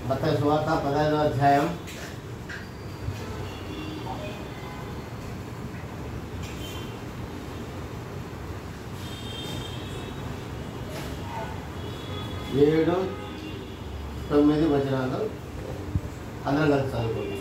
మత సువార్త పదహైదో అధ్యాయం ఏడు తొమ్మిది వచనాలు అందరం కలిసి చదువుకుందాం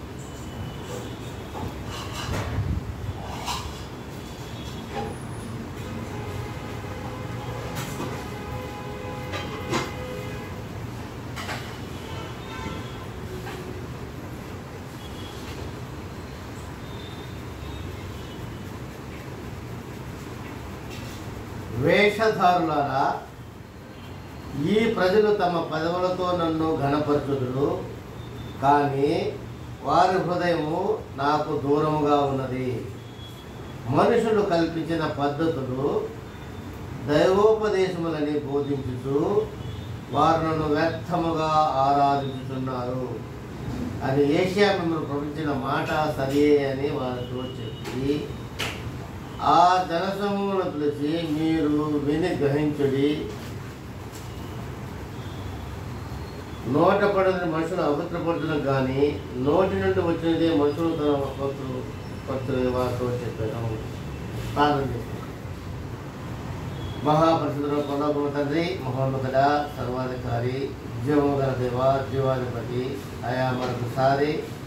వేషధారులారా ఈ ప్రజలు తమ పదవులతో నన్ను ఘనపరచుదురు కానీ వారి హృదయము నాకు దూరముగా ఉన్నది మనుషులు కల్పించిన పద్ధతులు దైవోపదేశములని బోధించుతూ వారు నన్ను వ్యర్థముగా ఆరాధించుతున్నారు అని ఏషియా మిమ్మల్ని ప్రకటించిన మాట సరియే అని వారితో చెప్పి ఆ జనసమూహమును పిలిచి మీరు విని గ్రహించుడి నోట పడిన మనుషులు అభద్రపడుతున్న కానీ నోటి నుండి వచ్చినదే మనుషులు తన భక్తులు భక్తులు వారితో చెప్పాను ప్రార్థన చేస్తాను మహాపరిశుద్ధుడు పొందకున్న తండ్రి మహోన్నతుడ సర్వాధికారి జీవము గల దేవ జీవాధిపతి ఆయా మరొకసారి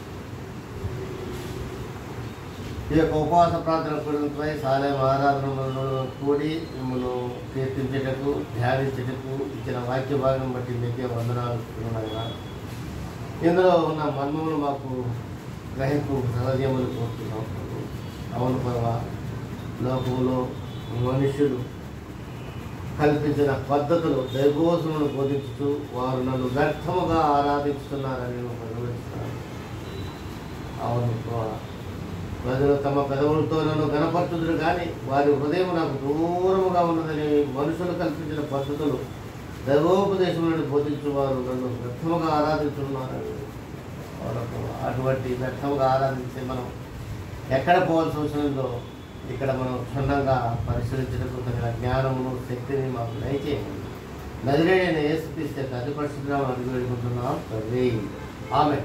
ఈ యొక్క ఉపవాస ప్రార్థన కూడినపై సాలయం ఆరాధనలో కూడి మిమ్మల్ని కీర్తించేటకు ధ్యానించేటకు ఇచ్చిన వాక్య భాగం బట్టి మీకే వందనాలు ఉన్నాయి ఇందులో ఉన్న మర్మములు మాకు గ్రహింపు సహజములు కోరుతున్నాం అవును పర్వ లోకంలో మనుషులు కల్పించిన పద్ధతులు దైవోసమును బోధించుతూ వారు నన్ను వ్యర్థముగా ఆరాధిస్తున్నారని నేను వివరిస్తున్నాను అవును ప్రభా. ప్రజలు తమ పెదవులతో నన్ను గణపరచుదురు కానీ వారి హృదయం నాకు దూరముగా ఉన్నదని మనుషులు కల్పించిన పద్ధతులు దైవోపదేశములను బోధించు వారు నన్ను వ్యర్థముగా ఆరాధించున్నారని వాళ్ళకు అటువంటి వ్యర్థముగా ఆరాధించే మనం ఎక్కడ పోవాల్సి వచ్చిందో ఇక్కడ మనం క్షుణ్ణంగా పరిశీలించడానికి తగిన జ్ఞానమును శక్తిని మాకు దయచేయండి నదిరేడైన యేసుక్రీస్తే అతి పరిశుద్ధం అడిగి వేడుకుంటున్నాం తండ్రి ఆమె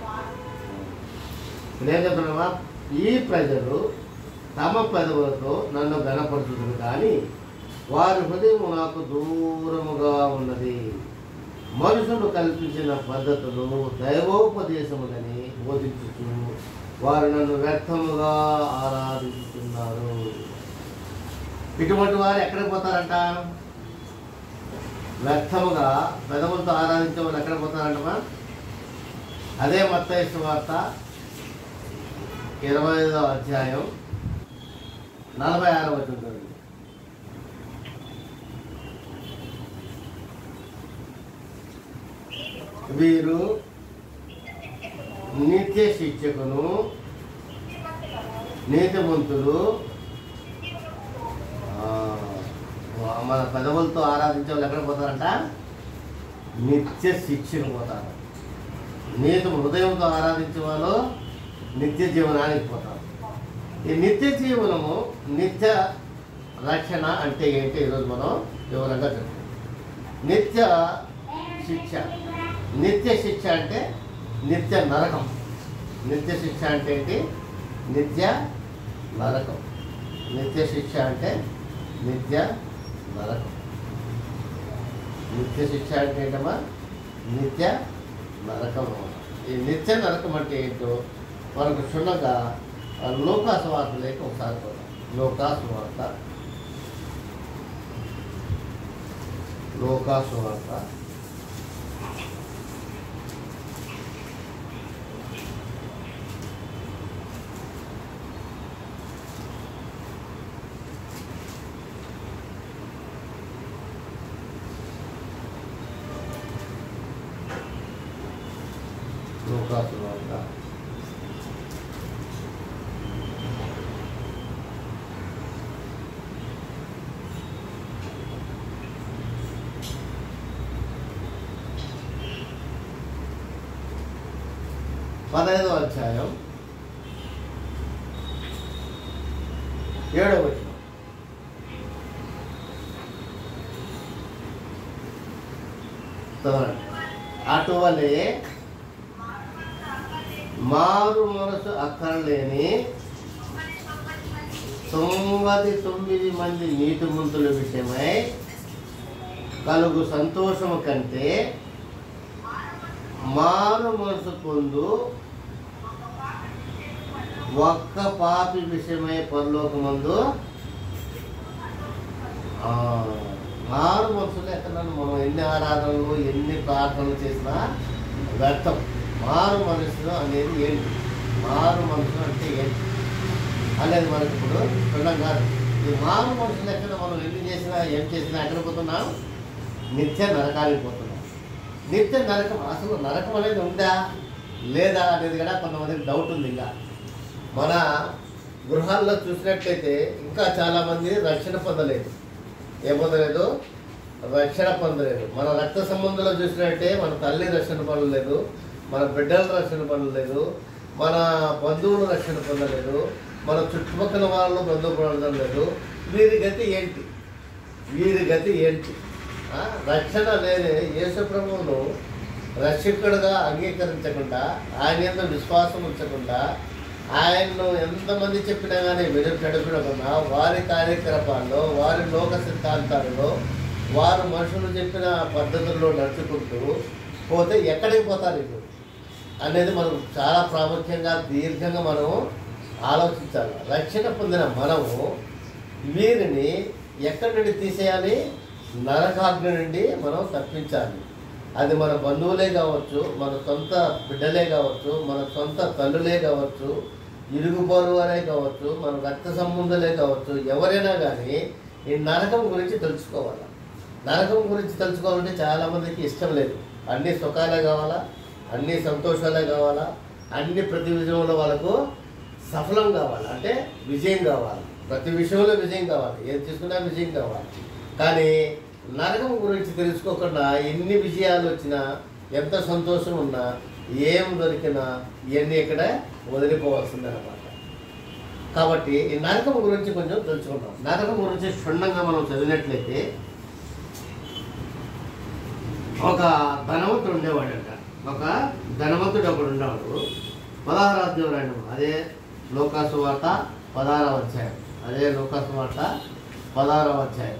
నేను చెప్తున్నామా ఈ ప్రజలు తమ పెదవులతో నన్ను గణపడుతుంది కానీ వారి హృదయం నాకు దూరముగా ఉన్నది మనుషులు కల్పించిన పద్ధతులు దైవోపదేశములని బోధించుతూ వారు నన్ను వ్యర్థముగా ఆరాధిస్తున్నారు ఇటువంటి వారు ఎక్కడికి పోతారంట వ్యర్థముగా పెదవులతో ఆరాధించే వాళ్ళు ఎక్కడ పోతారంటమా అదే మత్తైసు వార్త ఇరవై ఐదో అధ్యాయం నలభై ఆరో వచ్చింది వీరు నిత్య శిక్షకును నీతిమంతులు ఆ, మన పెదవులతో ఆరాధించే వాళ్ళు ఎక్కడ పోతారంట నిత్య శిక్షకు పోతారు నీతి హృదయంతో ఆరాధించే వాళ్ళు నిత్య జీవనానికి పోతారు ఈ నిత్య జీవనము నిత్య రక్షణ అంటే ఏంటి ఈరోజు మనం వివరంగా చెప్తాం నిత్య శిక్ష నిత్య శిక్ష అంటే నిత్య నరకం నిత్య శిక్ష అంటే ఏంటి నిత్య నరకం నిత్య శిక్ష అంటే నిత్య నరకం నిత్య శిక్ష అంటే ఏంటమ్మా నిత్య నరకం ఈ నిత్య నరకం అంటే ఏంటో మనకు క్షుణ్ణంగా లోకాసు వార్త లేక ఒకసారి పోదాం లోకాసు వార్త లోకాసు వార్త లోకాసు వార్త పదహైదవ అధ్యాయం ఏడవ వచనం చదవండి అటువలే మారు మనసు అక్కర్లేని తొమ్మిది తొమ్మిది మంది నీతిమంతుల విషయమై కలుగు సంతోషము కంటే మారు మనసు పొందు ఒక్క పాపి విషయమై పరలోకమందు ఆ, మారు మనసులో ఎక్కడ మనం ఎన్ని ఆరాధనలు ఎన్ని ప్రార్థనలు చేసినా వ్యర్థం మారు మనసు అనేది ఏంటి మారు మనసు అంటే ఏంటి అనేది మనకి ఇప్పుడు చూడడం కాదు ఈ మారు మనసులు ఎక్కడ మనం ఎన్ని చేసినా ఏం చేసినా ఎక్కడ పోతున్నాం నిత్య నరకానికి పోతున్నాం నిత్య నరకం అసలు నరకం అనేది ఉందా లేదా అనేది కూడా కొంతమందికి డౌట్ ఉంది ఇంకా మన గృహాల్లో చూసినట్లయితే ఇంకా చాలామంది రక్షణ పొందలేదు ఏ పొందలేదు రక్షణ పొందలేదు మన రక్త సంబంధంలో చూసినట్టే మన తల్లి రక్షణ పొందలేదు మన బిడ్డల రక్షణ పొందలేదు మన బంధువులు రక్షణ పొందలేదు మన చుట్టుపక్కల వాళ్ళు బంధువు పొందలేదు వీరి గతి ఏంటి వీరి గతి ఏంటి ఆ, రక్షణ లేని యేసు ప్రభువును రక్షకుడుగా అంగీకరించకుండా ఆయన ఎంత విశ్వాసం ఉంచకుండా ఆయన్ను ఎంతమంది చెప్పినా కానీ వెనుక నడుపుడకుండా వారి కార్యకలాపాల్లో వారి లోక సిద్ధాంతాలలో వారు మనుషులు చెప్పిన పద్ధతుల్లో నడుచుకుంటూ పోతే ఎక్కడికి పోతారు ఇప్పుడు అనేది మనం చాలా ప్రాముఖ్యంగా దీర్ఘంగా మనం ఆలోచించాలి రక్షణ పొందిన మనము వీరిని ఎక్కడి నుండి తీసేయాలి నరకాగ్ని నుండి మనం తప్పించాలి అది మన బంధువులే కావచ్చు మన సొంత బిడ్డలే కావచ్చు మన సొంత తల్లులే కావచ్చు ఇరుగు పొరువారే కావచ్చు మన రక్త సంబంధులే కావచ్చు ఎవరైనా కానీ ఈ నరకం గురించి తెలుసుకోవాలి నరకం గురించి తెలుసుకోవాలంటే చాలామందికి ఇష్టం లేదు అన్ని సుఖాలే కావాలా అన్ని సంతోషాలే కావాలా అన్ని ప్రతి విషయంలో వాళ్ళకు సఫలం కావాలి అంటే విజయం కావాలి ప్రతి విషయంలో విజయం కావాలి ఏది తీసుకున్నా విజయం కావాలి కానీ నరకం గురించి తెలుసుకోకుండా ఎన్ని విజయాలు వచ్చినా ఎంత సంతోషం ఉన్నా ఏం దొరికినా ఇవన్నీ ఇక్కడ వదిలిపోవాల్సిందే అనమాట కాబట్టి ఈ నరకం గురించి కొంచెం తెలుసుకుందాం నరకం గురించి క్షుణ్ణంగా మనం చదివినట్లయితే ఒక ధనవంతుడు ఉండేవాడంట ఒక ధనవంతుడు ఒకడు ఉండేవాడు పదహారు అధ్యాయం అదే లోకాసు వార్త పదహారవ అధ్యాయం అదే లోకాసు వార్త పదహారవ అధ్యాయం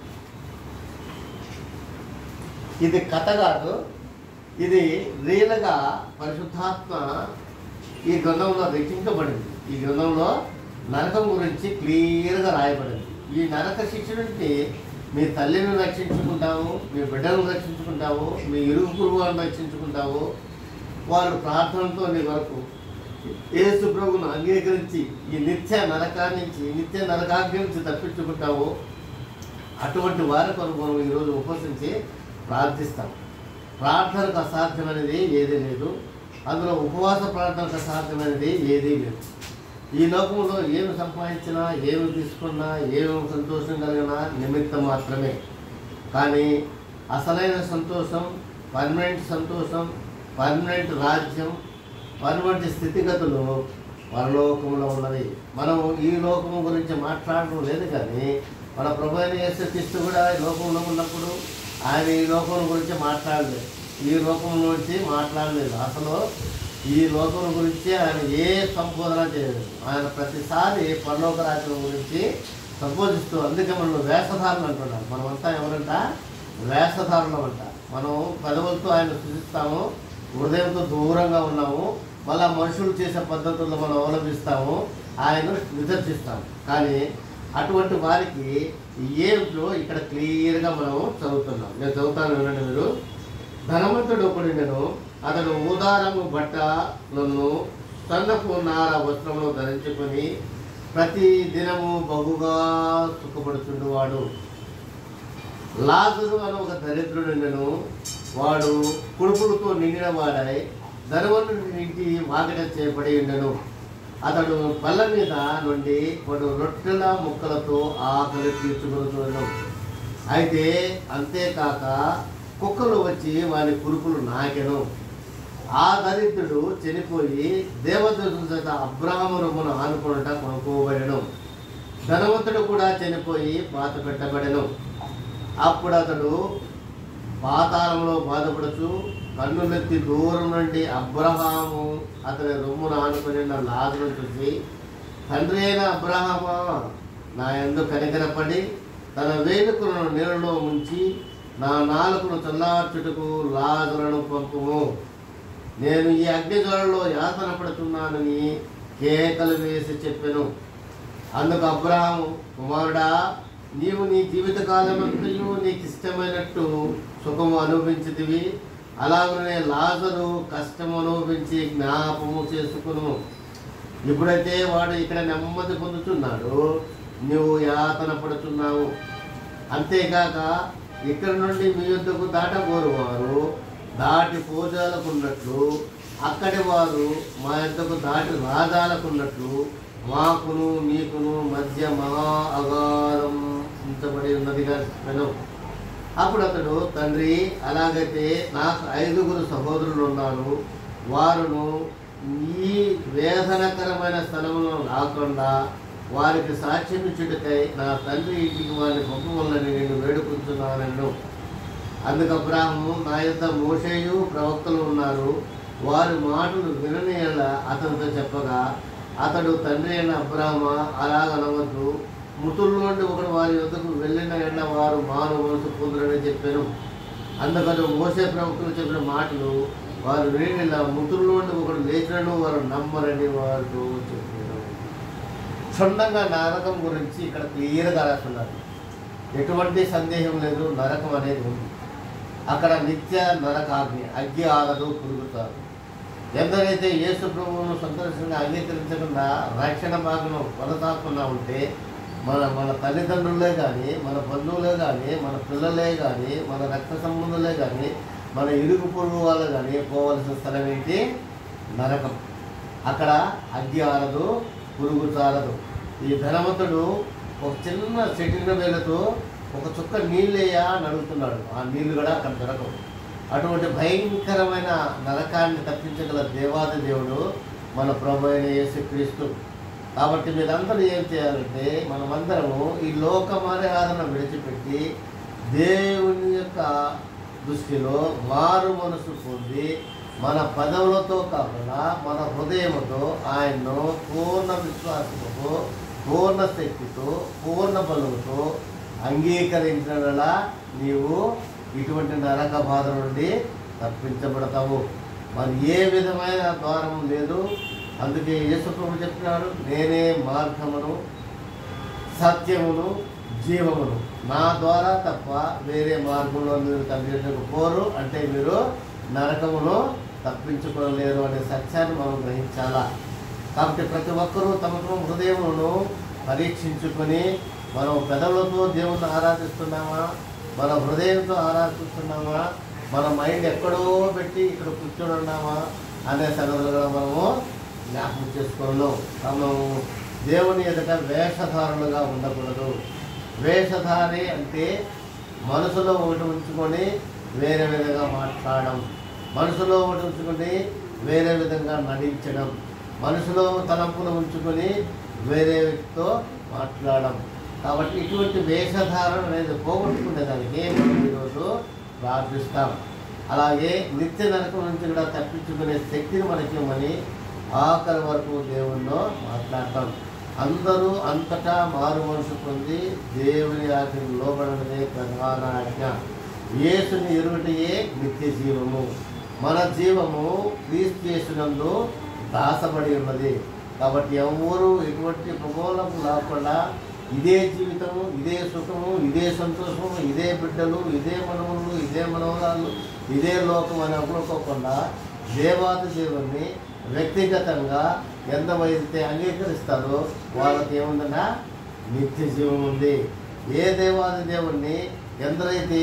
ఇది కథ కాదు ఇది రియల్గా పరిశుద్ధాత్మ ఈ గ్రంథంలో రచించబడింది ఈ గ్రంథంలో నరకం గురించి క్లియర్గా రాయబడింది ఈ నరక శిక్ష నుండి మీ తల్లిని రక్షించుకుంటావు మీ బిడ్డలను రక్షించుకుంటావు మీ ఇరుగు పురుగులను రక్షించుకుంటావు వారు ప్రార్థనతో నీ వరకు ఏసు ప్రభువును అంగీకరించి ఈ నిత్య నరకాన్ని నుంచి నిత్య నరకాగ్ని నుంచి తప్పించుకుంటావు అటువంటి వారి కొరకు మనం ఈరోజు ఉపసించి ప్రార్థిస్తాం ప్రార్థనకు అసాధ్యమైనది ఏదీ లేదు అందులో ఉపవాస ప్రార్థనకు అసాధ్యమైనది ఏదీ లేదు ఈ లోకంలో ఏమి సంపాదించినా ఏమి తీసుకున్నా ఏమి సంతోషం కలిగినా నిమిత్తం మాత్రమే కానీ అసలైన సంతోషం పర్మనెంట్ సంతోషం పర్మనెంట్ రాజ్యం పర్మనెంట్ స్థితిగతులు పరలోకంలో ఉన్నవి మనం ఈ లోకం గురించి మాట్లాడడం లేదు కానీ మన ప్రభు అయిన యేసుక్రీస్తు కూడా ఈ లోకంలో ఉన్నప్పుడు ఆయన ఈ లోకం గురించి మాట్లాడలేదు ఈ లోకం గురించి మాట్లాడలేదు అసలు ఈ లోకం గురించి ఆయన ఏ సంబోధన చేయలేదు ఆయన ప్రతిసారి పరలోక రాజ్యం గురించి సంబోధిస్తూ అందుకే మనం వేషధారులు అంటున్నాం మనమంతా ఎవరంట వేషధారులు అంట మనం పెదవులతో ఆయన సృజిస్తాము హృదయంతో దూరంగా ఉన్నాము మళ్ళా మనుషులు చేసే పద్ధతుల్లో మనం అవలంబిస్తాము ఆయన విదర్శిస్తాము కానీ అటువంటి వారికి ఏంట్లో ఇక్కడ క్లియర్గా మనం చదువుతున్నాం నేను చదువుతాను వినండి మీరు ధనవంతుడు ఒకడు నేను అతడు ఊదారము బట్టలను సన్నపు నార వస్త్రములు ధరించుకొని ప్రతి దినము బహుగా సుఖపడుతుండేవాడు లాజరు అని ఒక దరిద్రుడును వాడు కుడుపులతో నిండిన వాడై ధనవంతుడి ఇంటి వాకిట చేయబడి ఉండెను అతడు బల్ల మీద నుండి వాడు రొట్టెల ముక్కలతో ఆకలి తీర్చుకుంటున్నాడు అయితే అంతేకాక కుక్కలు వచ్చి వాని కురుపులు నాకెను ఆ దరిద్రుడు చనిపోయి దేవదూతుల చేత అబ్రహము రొమ్మును ఆనుకున్నట కొనుక్కోబడెను ధనవంతుడు కూడా చనిపోయి పాత పెట్టబడెను అప్పుడు అతడు పాతాళంలో బాధపడుచు కన్నులెత్తి దూరం నుండి అబ్రహాము అతని రొమ్మును ఆనుకుని ఉన్న లాజరు చూసి తండ్రి అయిన అబ్రహామా నా ఎందు కనికరపడి తన వేలుకలను నీళ్ళలో ముంచి నా నాలుకను చల్లార్చుటకు లాజరును పంపుము నేను ఈ అగ్నిజ్వాలలో యాతన పడుతున్నానని కేకలు వేసి చెప్పెను అందుకు అబ్రహాము కుమారుడా నీవు నీ జీవిత కాలమంతయు నీకు ఇష్టమైనట్టు సుఖము అనుభవించితివి అలాగనే లాజరు కష్టము అనుభవించి జ్ఞాపము చేసుకును ఇప్పుడైతే వాడు ఇక్కడ నెమ్మది పొందుతున్నాడు నువ్వు యాతన పడుతున్నావు అంతేకాక ఇక్కడ నుండి మీ యుద్ధకు దాటబోరు వారు దాటి పూజలకున్నట్లు అక్కడి వారు మా యుద్ధకు దాటి రాజాలకున్నట్లు మాకును మీకును మధ్య మహా అగారం ఉంచబడి ఉన్నదిగా విను అప్పుడు అతడు తండ్రి అలాగైతే నాకు ఐదుగురు సహోదరులు ఉన్నారు వారును ఈ వేదనకరమైన స్థలములో రాకుండా వారికి సాక్ష్యం ఇచ్చుటకై నా తండ్రి ఇంటికి వారిని పంపవల్లని నేను వేడుకుంటున్నానన్ను అందుకు అబ్రాహము నా యొక్క మోషేయు ప్రవక్తలు ఉన్నారు వారి మాటలు వినని యెడల అతనితో చెప్పగా అతడు తండ్రి అయిన అబ్రాహ్మ అలాగనవద్దు మృతుల్లో నుండి ఒకడు వారి యొద్దకు వెళ్ళిన ఎడ్ల వారు మారు మనసు పొందురని చెప్పాను అందుకని మోసే ప్రవక్తలు చెప్పిన మాటలు వారు వినిలా మృతుల్లో నుండి ఒకడు లేచినను వారు నమ్మరని వారు చెప్పారు క్షుణ్ణంగా నరకం గురించి ఇక్కడ క్లియర్గా రాస్తున్నారు ఎటువంటి సందేహం లేదు నరకం అనేది ఉంది అక్కడ నిత్య నరకాగ్ని అగ్గి ఆగదు పురుగుతారు ఎందరైతే యేసు ప్రభువును సంతోషంగా అంగీకరించకుండా రక్షణ భాగం కొనసాగకుండా ఉంటే మన మన తల్లిదండ్రులే కానీ మన బంధువులే కానీ మన పిల్లలే కానీ మన రక్త సంబంధులే కానీ మన ఇరుగు పొరుగు వాళ్ళు కానీ పోవలసిన స్థలం ఏంటి నరకం అక్కడ అగ్గి ఆరదు పురుగు చాలదు ఈ ధనవంతుడు ఒక చిన్న చెట్టిన వేలతో ఒక చుక్క నీళ్ళేయా అని అడుగుతున్నాడు ఆ నీళ్లు కూడా అక్కడ దొరకవు అటువంటి భయంకరమైన నరకాన్ని తప్పించగల దేవాది దేవుడు మన ప్రభు అయిన యేసుక్రీస్తు కాబట్టి మీరందరూ ఏం చేయాలంటే మనమందరము ఈ లోక మర్యాదను విడిచిపెట్టి దేవుని యొక్క దృష్టిలో మారు మనసు పొంది మన పదవులతో కాకుండా మన హృదయముతో ఆయన్ను పూర్ణ విశ్వాసముతో పూర్ణ శక్తితో పూర్ణ బలముతో అంగీకరించడలా నీవు ఇటువంటి నరక బాధ నుండి తప్పించబడతావు మరి ఏ విధమైన ద్వారం లేదు అందుకే యేసుప్రభు చెప్పినాడు నేనే మార్గమును సత్యమును జీవమును నా ద్వారా తప్ప వేరే మార్గంలో మీరు తప్పించకపోరు అంటే మీరు నరకమును తప్పించుకోలేరు అనే సత్యాన్ని మనం గ్రహించాలా కాబట్టి ప్రతి ఒక్కరూ తమ తమ హృదయమును పరీక్షించుకొని మనం పెదవులతో దేవుణ్ణి ఆరాధిస్తున్నామా మన హృదయంతో ఆరాధిస్తున్నామా మన మైండ్ ఎక్కడో పెట్టి ఇక్కడ కూర్చొని ఉన్నామా అనే సంగతులు కూడా మనము జ్ఞాపకం చేసుకోవడం మనము దేవుని ఎదుట వేషధారులుగా ఉండకూడదు వేషధారి అంటే మనసులో ఒకటి ఉంచుకొని వేరే విధంగా మాట్లాడడం మనసులో ఒకటి ఉంచుకొని వేరే విధంగా నటించడం మనసులో తలంపులు ఉంచుకొని వేరే వ్యక్తితో మాట్లాడడం కాబట్టి ఇటువంటి వేషధారణ అనేది పోగొట్టుకునేదానికి మనం ఈరోజు ప్రార్థిస్తాం అలాగే నిత్య నరకం నుంచి కూడా తప్పించుకునే శక్తిని మనకి ఇవ్వమని ఆఖరి వరకు దేవుణ్ణో మాట్లాడతాం అందరూ అంతటా మారు మనసు పొంది దేవుని ఆజ్ఞకు లోబడమే ప్రధాన ఆజ్ఞ యేసుని ఎరుగటయే నిత్య జీవము మన జీవము క్రీస్తు యేసునందు దాసబడి ఉన్నది కాబట్టి ఎవరు ఎటువంటి ప్రబోధము లేకుండా ఇదే జీవితము ఇదే సుఖము ఇదే సంతోషము ఇదే బిడ్డలు ఇదే మనములు ఇదే మనవరాలు ఇదే లోకం అని అనుకోకుండా దేవాది దేవుణ్ణి వ్యక్తిగతంగా ఎంతవైతే అంగీకరిస్తారో వాళ్ళకి ఏముందన్నా నిత్య జీవం ఉంది ఏ దేవాది దేవుణ్ణి ఎందరైతే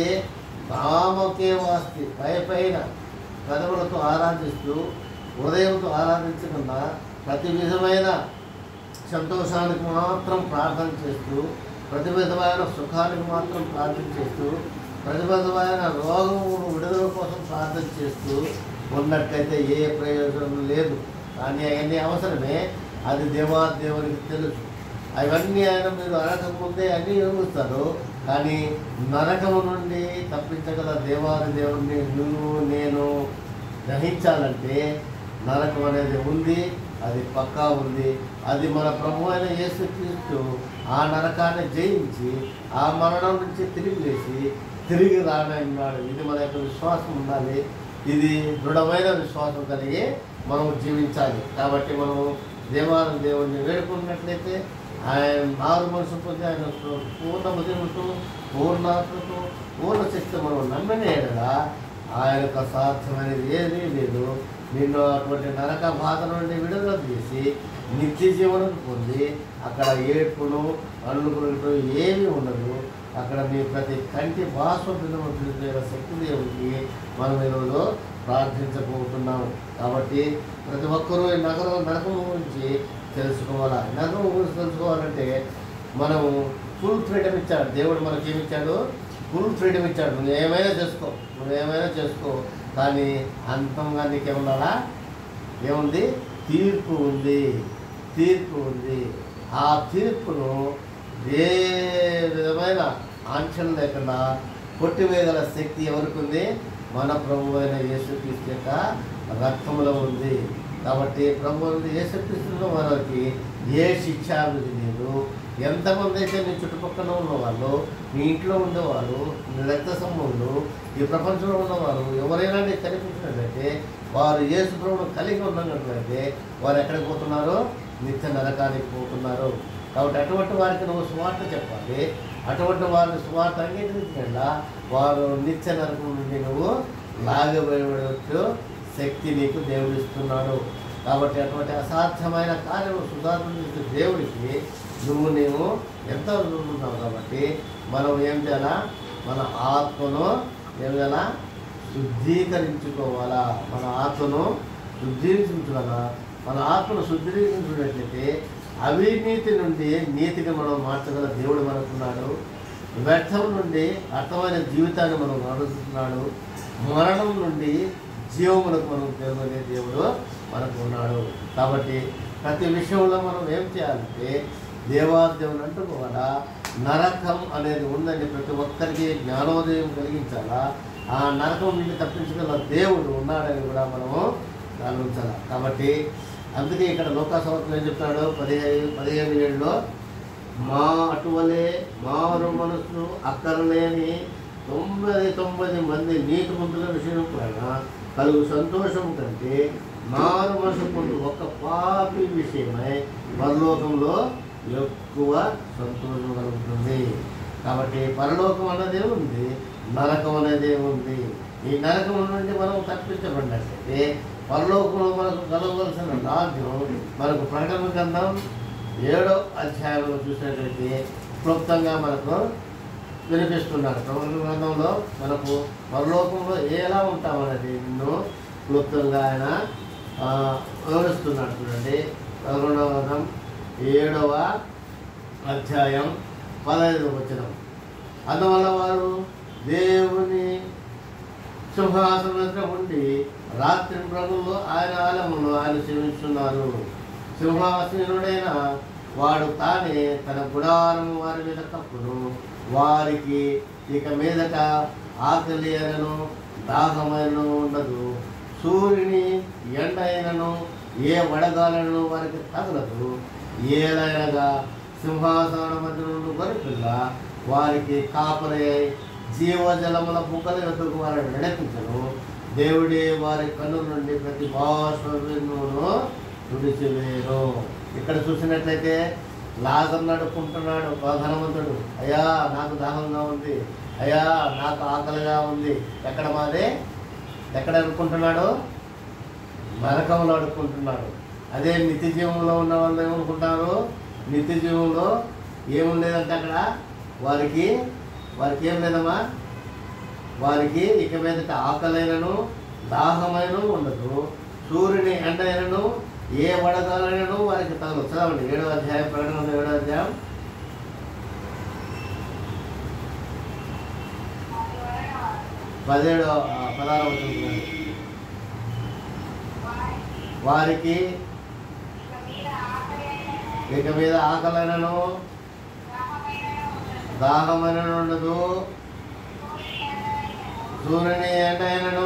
తామకే వాస్తి పై పైన పెదవులతో ఆరాధిస్తూ హృదయంతో ఆరాధించకుండా ప్రతి విధమైన సంతోషానికి మాత్రం ప్రార్థన చేస్తూ ప్రతి విధమైన సుఖానికి మాత్రం ప్రార్థన చేస్తూ ప్రతి విధమైన రోగము విడుదల కోసం ప్రార్థన చేస్తూ ఉన్నట్టయితే ఏ ప్రయోజనం లేదు కానీ అవన్నీ అవసరమే అది దేవాదేవునికి తెలుసు అవన్నీ ఆయన మీరు అడగకముందే అన్నీ యోగిస్తారు కానీ నరకము నుండి తప్పించగల దేవాది దేవుడిని నువ్వు నేను గ్రహించాలంటే నరకం అనేది ఉంది అది పక్కా ఉంది అది మన ప్రభు అయిన యేసుక్రీస్తు ఆ నరకాన్ని జయించి ఆ మరణం నుంచి తిరిగి లేచి తిరిగి రానన్నాడు ఇది మన యొక్క విశ్వాసం ఉండాలి ఇది దృఢమైన విశ్వాసం కలిగి మనం జీవించాలి కాబట్టి మనము దేవాలయం దేవుడిని వేడుకున్నట్లయితే ఆయన మారు మనసు పొంది ఆయన పూర్ణ బుద్ధిముతో పూర్ణాత్మతో పూర్ణ శక్తి మనం నమ్మిన ఎడలా ఆయనకు అసాధ్యమైనది ఏదీ లేదు నిన్ను అటువంటి నరక బాధ నుండి విడుదల చేసి నిత్య జీవనం పొంది అక్కడ ఏడ్పును అల్లుకులు ఏమీ ఉండదు అక్కడ మీ ప్రతి కంటి బాష్ప పిలువ శక్తి దేవుడికి మనం ఈరోజు ప్రార్థించబోతున్నాం కాబట్టి ప్రతి ఒక్కరూ ఈ నగరం నరకం గురించి తెలుసుకోవాలా నరకం గురించి తెలుసుకోవాలంటే మనము ఫుల్ ఫ్రీడమ్ ఇచ్చాడు దేవుడు మనకి ఏమి ఇచ్చాడు ఫుల్ ఫ్రీడమ్ ఇచ్చాడు నువ్వు ఏమైనా చేసుకో నువ్వు ఏమైనా చేసుకో కానీ అంతంగా నీకేముండాలా ఏముంది తీర్పు ఉంది తీర్పు ఉంది ఆ తీర్పును ఏ విధమైన ఆంక్షలు లేకుండా కొట్టివేయగల శక్తి ఎవరికి ఉంది మన ప్రభు అయిన యేసుక్రీస్తు యొక్క రక్తంలో ఉంది కాబట్టి ప్రభు అయిన యేసుక్రీస్తులో మనకి ఏ శిక్షాభిధి లేదు ఎంతమంది అయితే నీ చుట్టుపక్కల ఉన్నవాళ్ళు నీ ఇంట్లో ఉండేవాళ్ళు నీ రక్త సంబంధులు ఈ ప్రపంచంలో ఉన్నవారు ఎవరైనా నీకు కనిపించినట్లయితే వారు యేసు ప్రభువును కలిగి ఉన్నట్లయితే వారు ఎక్కడికి పోతున్నారు నిత్య నరకానికి పోతున్నారు కాబట్టి అటువంటి వారికి నువ్వు స్వార్థ చెప్పాలి అటువంటి వారిని స్వార్థ అంగీకరించకుండా వారు నిత్య నరకం నుండి నువ్వు లాగబోయేటట్టు శక్తి నీకు దేవుడు ఇస్తున్నాడు కాబట్టి అటువంటి అసాధ్యమైన కార్యం సుధారణ చేసే దేవుడికి నువ్వు నీవు ఎంతో ఉన్నావు కాబట్టి మనం ఏం చేయాలా మన ఆత్మను ఏం చేయాలా శుద్ధీకరించుకోవాలా మన ఆత్మను శుద్ధీకరించుకోవాలా మన ఆత్మను శుద్ధీకరించుకున్నట్లయితే అవినీతి నుండి నీతిగా మనం మార్చగల దేవుడు మనకున్నాడు వ్యర్థం నుండి అర్థమైన జీవితాన్ని మనం నడుస్తున్నాడు మరణం నుండి జీవములకు మనం దేవుడే దేవుడు మనకు ఉన్నాడు కాబట్టి ప్రతి విషయంలో మనం ఏం చేయాలంటే దేవాదేవుని అంటుకోవాలా నరకం అనేది ఉందని ప్రతి ఒక్కరికి జ్ఞానోదయం కలిగించాలా ఆ నరకం నుండి తప్పించగల దేవుడు ఉన్నాడని కూడా మనము గమనించాలి కాబట్టి అందుకే ఇక్కడ లోకాసవత్వం ఏం చెప్తాడు పదిహేను పదిహేను ఏళ్ళలో మా అటువలే మారు మనసు అక్కరలేని తొమ్మిది తొమ్మిది మంది నీతి మంతుల విషయం పైన కలుగు సంతోషం కంటే మారు మనసు పొందు ఒక పాపి విషయమై పరలోకంలో ఎక్కువ సంతోషం కలుగుతుంది కాబట్టి పరలోకం అన్నదే ఉంది నరకం అనేది ఉంది ఈ నరకం నుండి మనం తప్పించబడినట్లయితే పరలోకంలో మనకు కలగవలసిన రాజ్యం మనకు ప్రకటన గ్రంథం ఏడో అధ్యాయంలో చూసినట్లయితే క్లుప్తంగా మనకు వినిపిస్తున్నాడు ప్రకటన గ్రంథంలో మనకు పరలోకంలో ఎలా ఉంటామనేది నిన్ను క్లుప్తంగా ఆయన ఆ, వివరిస్తున్నాడు చూడండి పదకొండవ గ్రంథం ఏడవ అధ్యాయం పదహైదు వచనం అందువల్ల వారు దేవుని సింహాసనం దగ్గర ఉండి రాత్రి ప్రభుల్లో ఆయన ఆలయంలో ఆయన సేవిస్తున్నారు సింహాసనుడైన వాడు తానే తన గుడారం వారి మీద కప్పును వారికి ఇక మీదట ఆకలి అయినను దాహమైనను ఉండదు సూర్యుని ఎండ అయినను ఏ వడగాలను వారికి తగలదు ఏలైనగా సింహాసన మధ్య నుండి గొరిపిల్ల వారికి కాపరి అయి జీవజలముల బుక్కల ఎదుగు వారిని నడిపించను దేవుడే వారి కన్ను నుండి ప్రతి భాషను తుడిచివేరు ఇక్కడ చూసినట్లయితే లాజర్ నడుపుకుంటున్నాడు ఒక ధనవంతుడు అయ్యా నాకు దాహంగా ఉంది అయ్యా నాకు ఆకలిగా ఉంది ఎక్కడ మాదే ఎక్కడ అనుకుంటున్నాడు నరకంలో అడుక్కుంటున్నాడు అదే నిత్య జీవంలో ఉన్న వాళ్ళు ఏమనుకుంటారు నిత్య జీవంలో ఏముండేదంటే అక్కడ వారికి వారికి ఏం లేదమ్మా వారికి ఇక మీదట ఆకలైనను దాహమైన ఉండదు సూర్యుని ఎండైనను ఏ వడగాలైనను వారికి తగలు చదవండి ఏడో అధ్యాయం ప్రకటన ఏడో అధ్యాయం పదిహేడో ఆ, పదహారవ వచనం చూడండి. వారికి ఇక మీద ఆకలైనను దాహమైన ఉండదు సూర్యుని ఎండ అయినను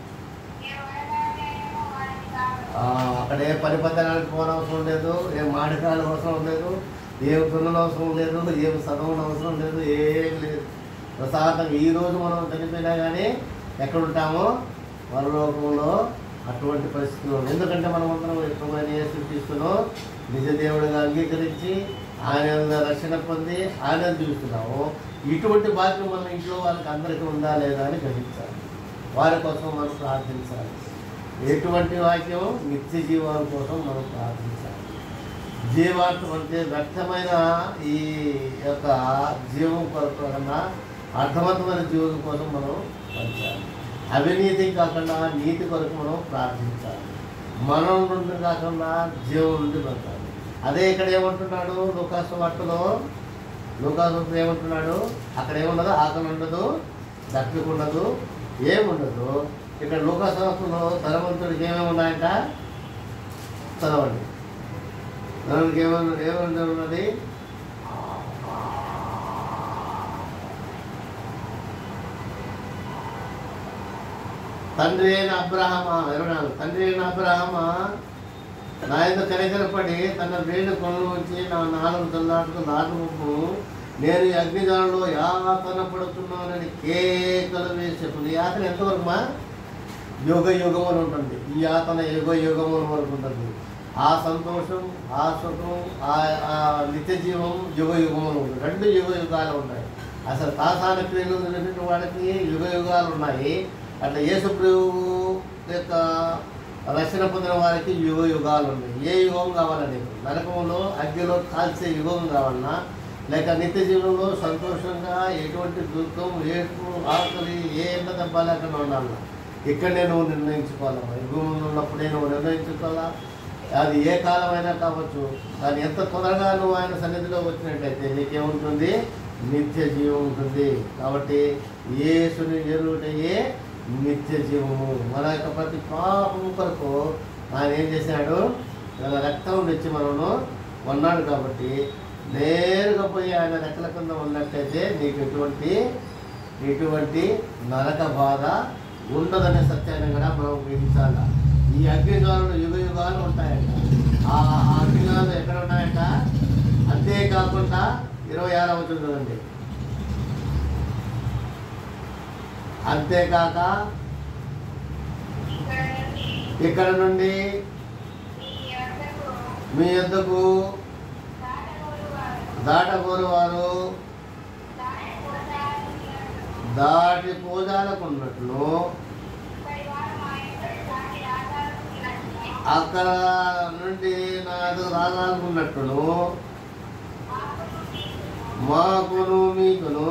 ఆ, అక్కడ ఏ పరిపత్రానికి పోనవసరం లేదు ఏ మాడికాయలు అవసరం లేదు ఏం దున్నన అవసరం లేదు ఏం చదవడం అవసరం లేదు ఏం లేదు ప్రశాంతంగా ఈ రోజు మనం చనిపోయినా కానీ ఎక్కడ ఉంటామో పరలోకంలో అటువంటి పరిస్థితులు ఉన్నాయి. ఎందుకంటే మనం అందరం ఎక్కువైన యేసు తీసుకున్నాం నిజ దేవుడిగా అంగీకరించి ఆయన రక్షణ పొంది ఆయన చూస్తున్నాము ఇటువంటి బాధ్యత మన ఇంట్లో వాళ్ళకి అందరికీ ఉందా లేదా అని గ్రహించాలి వారి కోసం మనం ప్రార్థించాలి ఎటువంటి వాక్యం నిత్య జీవాల కోసం మనం ప్రార్థించాలి జీవార్థం అంటే వ్యక్తమైన ఈ యొక్క జీవం కొరకు కన్నా అర్థవంతమైన జీవం కోసం మనం పంచాలి అవినీతి కాకుండా నీతి కొరకు మనం ప్రార్థించాలి మనం నుండి కాకుండా జీవం నుండి పంచాలి అదే ఇక్కడ ఏమంటున్నాడు లోకాసు వార్తలో లోకాసు ఏమంటున్నాడు అక్కడ ఏముండదు ఆకలి ఉండదు దప్పిక ఉండదు ఏముండదు ఇక్కడ లోకాసంలో ధనవంతుడికి ఏమేమి ఉన్నాయంట చదవండి ధనుడికి ఏమన్నా ఏమన్నా ఉన్నది తండ్రి అయిన అబ్రహమ ఇరవై నాలుగు తండ్రి అయిన అబ్రహమ నా యొక్క కనికరపడి తన వేణు కొనలు వచ్చి నా నాలుగు తల్లాటకు నాటుకు నేను ఈ అగ్నిదానంలో యాతన పడుతున్నానని కేకలు వేసి చెప్పు ఈ యాతన ఎంతవరకు మా యుగ యుగం అని ఉంటుంది ఈ యాతన యుగ యుగం వరకు ఉంటుంది ఆ సంతోషం ఆ సుఖం ఆ ఆ నిత్య జీవం యుగ యుగం అని ఉంటుంది రెండు యుగ యుగాలు ఉన్నాయి అసలు తాసాన క్రియలు జరిగిన వాడికి యుగ యుగాలు ఉన్నాయి అట్లా యేసు ప్రభువు యొక్క రక్షణ పొందిన వారికి యుగ యుగాలు ఉన్నాయి ఏ యుగం కావాలండి నరకంలో అగ్నిలో కాల్చే యుగం కావాలన్నా లేక నిత్య జీవనంలో సంతోషంగా ఎటువంటి దుఃఖం ఏడుపు ఆకలి ఏ ఎండ దెబ్బ లేకుండా ఉండాలి ఇక్కడనే నువ్వు నిర్ణయించుకోవాలమ్మా ఈ భూమిలో ఉన్నప్పుడే నువ్వు నిర్ణయించుకోవాలా అది ఏ కాలమైనా కావచ్చు కానీ ఎంత త్వరగా నువ్వు ఆయన సన్నిధిలో వచ్చినట్టయితే నీకేముంటుంది నిత్య జీవం ఉంటుంది కాబట్టి యేసుని ఎరువుటయే నిత్య జీవము మన యొక్క ప్రతి పాపము కొరకు ఆయన ఏం చేశాడు తన రక్తం తెచ్చి మనను ఉన్నాడు కాబట్టి నేరుగా పోయి ఆయన రెక్కల కింద ఉన్నట్టయితే నీకు ఎటువంటి ఎటువంటి నరక బాధ ఉండదనే సత్యాన్ని కూడా మనం గ్రహించాలి ఈ అగ్నిజ్వాలలు యుగ యుగాలు ఉంటాయట ఆ ఆ అగ్నిజ్వాలలు ఎక్కడ ఉన్నాయట అంతేకాకుండా ఇరవై ఆరవ చూడండి అంతేకాక ఇక్కడ నుండి మీ యొద్దకు దాటగోరు వారు దాటి పోజాలకున్నట్లు అక్కడ నుండి నాకు రాగాలనుకున్నట్టును మాకును మీకును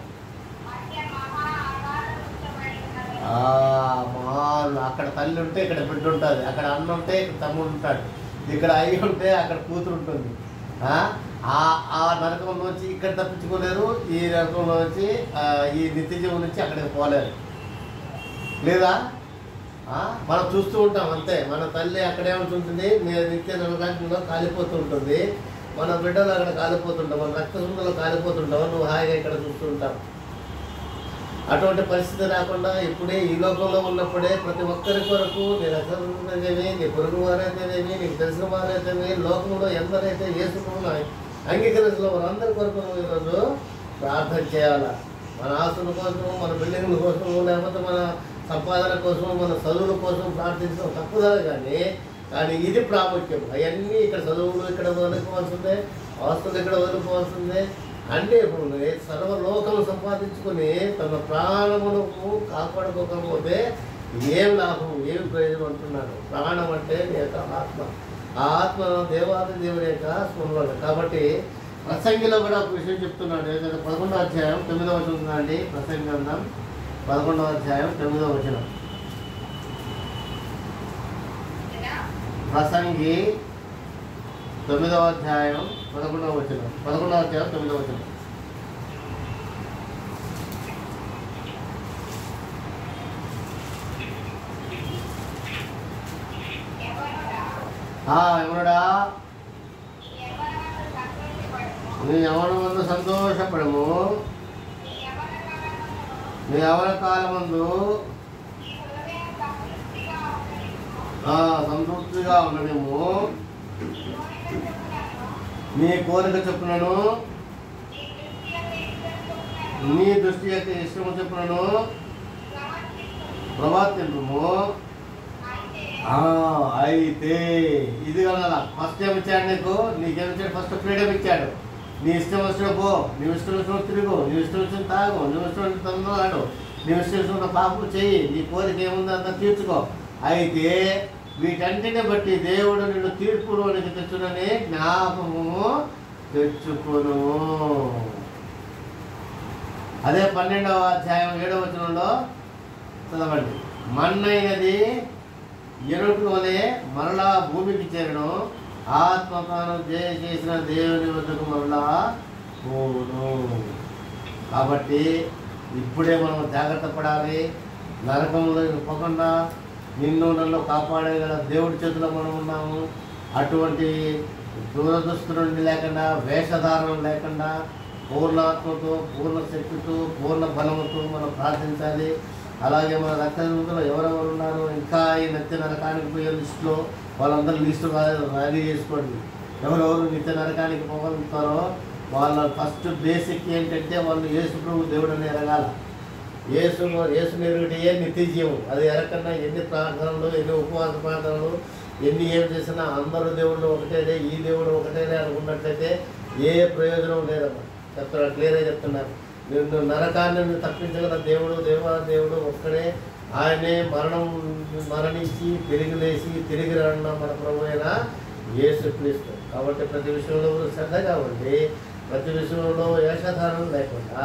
ఆ, మా అక్కడ తల్లి ఉంటే ఇక్కడ బిడ్డ ఉంటుంది అక్కడ అన్న ఉంటే ఇక్కడ తమ్ముడు ఉంటాడు ఇక్కడ అయ్యి ఉంటే అక్కడ కూతురు ఉంటుంది ఆ, ఆ ఆ నరకంలో నుంచి ఇక్కడ తప్పించుకోలేరు ఈ నరకంలో నుంచి ఆ, ఈ నిత్య జీవం నుంచి అక్కడికి పోలేరు లేదా ఆ, మనం చూస్తూ ఉంటాం అంతే మన తల్లి అక్కడే ఉంటుంటుంది మీరు నిత్య నరకాంతంలో కాలిపోతూ ఉంటుంది మన బిడ్డలు అక్కడ కాలిపోతుంటాం మన రక్తశుద్ధలో కాలిపోతుంటాం నువ్వు హాయిగా ఇక్కడ చూస్తూ ఉంటావు అటువంటి పరిస్థితి రాకుండా ఇప్పుడే ఈ లోకంలో ఉన్నప్పుడే ప్రతి ఒక్కరి కొరకు నీ రక్షణేమి నీ పొరుగు వారైతేనేమి నీకు తెలిసిన వారైతేనేమి లోకంలో ఎందరైతే ఏసుకున్న అంగీకరించిన వారందరి కొరకు నువ్వు ఈరోజు ప్రార్థన చేయాలా మన ఆస్తుల కోసం మన బిల్డింగ్ల కోసం లేకపోతే మన సంపాదన కోసం మన చదువుల కోసం ప్రార్థించడం తప్పుదా కానీ కానీ ఇది ప్రాముఖ్యం అవన్నీ ఇక్కడ చదువులు ఇక్కడ వదులుకోవాల్సిందే ఆస్తులు ఇక్కడ వదులుకోవాల్సిందే అంటే ఇప్పుడు సర్వలోకం సంపాదించుకొని తన ప్రాణములకు కాపాడుకోకపోతే ఏం లాభం ఏం ప్రయోజనం అంటున్నాడు ప్రాణం అంటే నీ యొక్క ఆత్మ ఆ ఆత్మ దేవాది దేవుని యొక్క స్మరణ కాబట్టి ప్రసంగిలో కూడా ఒక విషయం చెప్తున్నాడు ఏదైతే పదకొండవ అధ్యాయం తొమ్మిదవ వచనం ఉందండి ప్రసంగి గ్రంథం పదకొండవ అధ్యాయం తొమ్మిదవ వచనం ప్రసంగి తొమ్మిదవ అధ్యాయం పదకొండవ వచనం పదకొండవ అధ్యాయం తొమ్మిదవ వచనం ఆ, ఎవరుడా ఆ, నీ యవనమందు సంతోషపడము నీ యవన కాలమందు ఆ, సంతృప్తిగా ఉండనేమో నీ కోరిక చెప్పునను నీ దృష్టి యొక్క ఇష్టము చెప్పునను ప్రవర్తింపము ఆ, అయితే ఇది కదా ఫస్ట్ ఏమి ఇచ్చాడు నీకు నీకేమి ఇచ్చాడు ఫస్ట్ ఫ్రీడమ్ ఇచ్చాడు నీ ఇష్టం వచ్చిన పో నీ ఇష్టం వచ్చిన తిరుగు నీ ఇష్టం వచ్చిన తాగు నీ ఇష్టం వచ్చిన తొందరలాడు నీ ఇష్టం వచ్చిన పాపం చెయ్యి నీ కోరిక ఏముందో అంతా తీర్చుకో అయితే వీటన్నిటిని బట్టి దేవుడు నిన్ను తీర్పులోనికి తెచ్చునని జ్ఞాపకము తెచ్చుకొను అదే పన్నెండవ అధ్యాయం ఏడవ వచనంలో చదవండి మన్నైనది ఎరుపు వలె మరలా భూమికి చేరను ఆత్మ తాను జయ చేసిన దేవుని వద్దకు మరలా పోను కాబట్టి ఇప్పుడే మనం జాగ్రత్త పడాలి నరకంలో పోకుండా నిన్ను నన్ను కాపాడగల దేవుడి చేతిలో మనం ఉన్నాము అటువంటి దూరదృష్టి నుండి లేకుండా వేషధారణం లేకుండా పూర్ణాత్మతో పూర్ణ శక్తితో పూర్ణ బలముతో మనం ప్రార్థించాలి అలాగే మన రక్తదూతలు ఎవరెవరు ఉన్నారో ఇంకా ఈ నిత్య నరకానికి పోయే లిస్టులో వాళ్ళందరూ లిస్టు రెడీ చేసుకోండి ఎవరెవరు నిత్య నరకానికి పోగలుగుతారో వాళ్ళ ఫస్ట్ బేసిక్ ఏంటంటే వాళ్ళు యేసు ప్రభు దేవుడు అని ఎరగాల యేసు యేసు నెరుగుడియే నిత్య జీవం అది ఎరకన్నా ఎన్ని ప్రార్థనలు ఎన్ని ఉపవాస ప్రార్థనలు ఎన్ని ఏం చేసినా అందరూ దేవుళ్ళు ఒకటేనే ఈ దేవుడు ఒకటేనే అనుకున్నట్లయితే ఏ ప్రయోజనం లేదమ్మా చెప్తున్నారు క్లియర్గా చెప్తున్నారు నిన్ను నరకాన్ని నుండి తప్పించగల దేవుడు దేవా దేవుడు ఒక్కడే ఆయనే మరణం మరణించి తిరిగి లేచి తిరిగి రానున్న మన ప్రభు అయిన యేసుక్రీస్తు కాబట్టి ప్రతి విషయంలో కూడా శ్రద్ధగా ఉండి ప్రతి విషయంలో వేషధారణ లేకుండా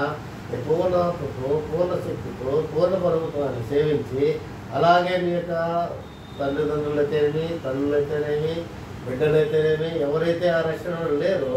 పూర్ణతో పూర్ణ శక్తితో పూర్ణ పర్వతాన్ని సేవించి అలాగే మీ యొక్క తల్లిదండ్రులు అయితేనేమి తల్లులు అయితేనేమి బిడ్డలైతేనేమి ఎవరైతే ఆ రక్షణలో లేరో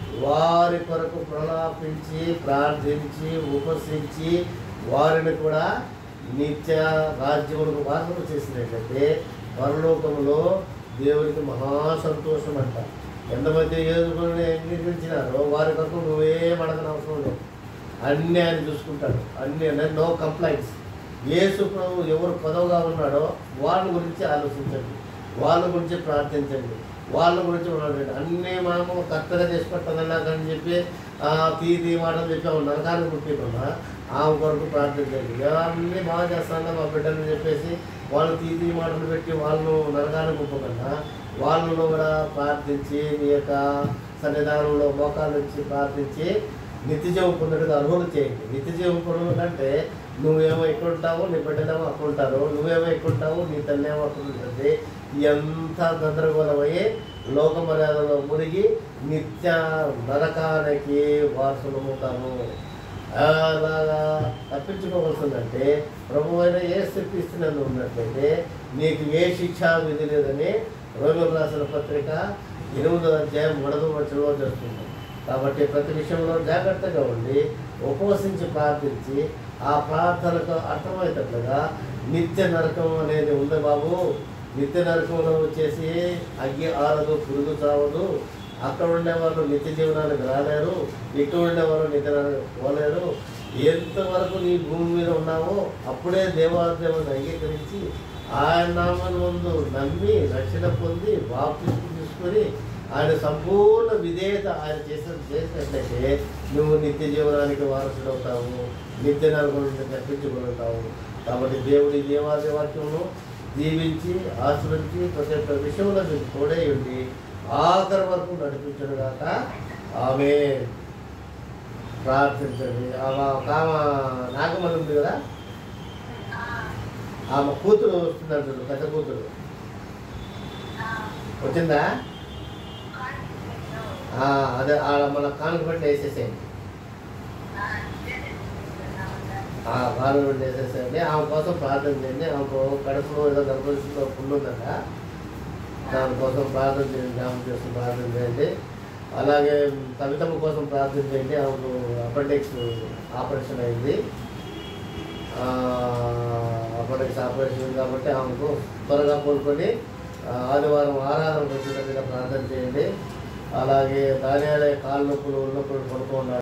వారి కొరకు ప్రలాపించి ప్రార్థించి ఉపసించి వారిని కూడా నిత్య రాజ్యములకు వాసన చేసినట్లయితే పరలోకములో దేవునికి మహా సంతోషం అంట ఎంతమంది ఏదుకుని అంగీకరించినారో వారి కొరకు నువ్వేం అడగని అవసరం లేదు అన్నీ ఆయన చూసుకుంటాడు అన్ని నో కంప్లైంట్స్ యేసు ప్రభు ఎవరు పదవుగా ఉన్నాడో వాళ్ళ గురించి ఆలోచించండి వాళ్ళ గురించి ప్రార్థించండి వాళ్ళ గురించి ఉండండి అన్నీ మనము కరెక్ట్గా చేసి పెట్టదన్నా అని చెప్పి ఆ, తీ తీ మాటలు చెప్పి ఆమె నరకానికి పుట్టికుండా ఆమె కొరకు ప్రార్థించండి అన్నీ బాగా చేస్తాను మా బిడ్డని చెప్పేసి వాళ్ళు తీ తీ మాటలు పెట్టి వాళ్ళు నరకానికి పుట్టకుండా వాళ్ళను కూడా ప్రార్థించి నీ యొక్క సన్నిధానంలో మోకాలు నుంచి ప్రార్థించి నిత్య జీవం పొందడానికి అర్హులు చేయండి నిత్య జీవం పొందాలంటే నువ్వేమో ఇక్కడ ఉంటావు నీ బిడ్డలేమో అక్కడ ఉంటారు నువ్వేమో ఇక్కడ ఉంటావు నీ తల్లి ఏమో అక్కడ ఉంటుంది ఎంత గందరగోళమయ్యి లోక మర్యాదలో మునిగి నిత్య నరకానికి వారసులమవుతాము అలాగా తప్పించుకోవాల్సిందంటే ప్రభు అయిన ఏ స్థితి ఇస్తున్నందు ఉన్నట్లయితే నీకు ఏ శిక్షా విధి లేదని రోగులు రాసిన పత్రిక ఎనిమిదో అధ్యాయం మొదటి వచ్చలో చేస్తుంది కాబట్టి ప్రతి విషయంలో జాగ్రత్తగా ఉండి ఉపవసించి ప్రార్థించి ఆ ప్రార్థనకు అర్థమయ్యేటట్లుగా నిత్య నరకం అనేది ఉంది బాబు నిత్య నరకంలో వచ్చేసి అగ్గి ఆరదు పురుగు చావదు అక్కడ ఉండే వాళ్ళు నిత్య జీవనానికి రాలేరు ఇక్కడ ఉండే వాళ్ళు నిత్య నరకానికి పోలేరు ఎంతవరకు నీ భూమి మీద ఉన్నావో అప్పుడే దేవాదేవుని అంగీకరించి ఆయన నామం ముందు నమ్మి రక్షణ పొంది బాప్తిస్మ తీసుకొని ఆయన సంపూర్ణ విధేయత ఆయన చేసిన చేసినట్లయితే నువ్వు నిత్య జీవనానికి వారసుడవుతావు నిత్య నరకం నుండి తప్పించుకుంటావు కాబట్టి దేవుడి దేవాదేవాక్యమును దీవించి ఆశ్రయించి ప్రతి ఒక్క విషయంలో మీకు తోడే ఉండి ఆఖరి వరకు నడిపించడు గాక ఆమె ప్రార్థించండి ఆమె ఒక ఆమె నాగమల్లి ఉంది కదా ఆమె కూతురు వస్తుందంట చూడు, పెద్ద కూతురు వచ్చిందా ఆ, అదే ఆడ మన కానుకబెట్టి వేసేసేయండి ఆ కానుకబెట్టి వేసేసేయండి ఆమె కోసం ప్రార్థన చేయండి ఆమెకు కడుపులో ఏదో గర్భవతిలో పుండు ఉందంట దానికోసం ప్రార్థన చేయండి ఆమె కోసం ప్రార్థన చేయండి అలాగే కవితమ్మ కోసం ప్రార్థన చేయండి ఆమెకు అపెండిక్స్ ఆపరేషన్ అయింది అపెండిక్స్ ఆపరేషన్ అయింది కాబట్టి ఆమెకు త్వరగా కోలుకొని ఆ, ఆదివారం ఆరాధన వచ్చేటట్టుగా ప్రార్థన చేయండి అలాగే దానియాల కాళ్ళ నొప్పులు ఉన్నప్పుడు పడుతూ ఉన్నాడు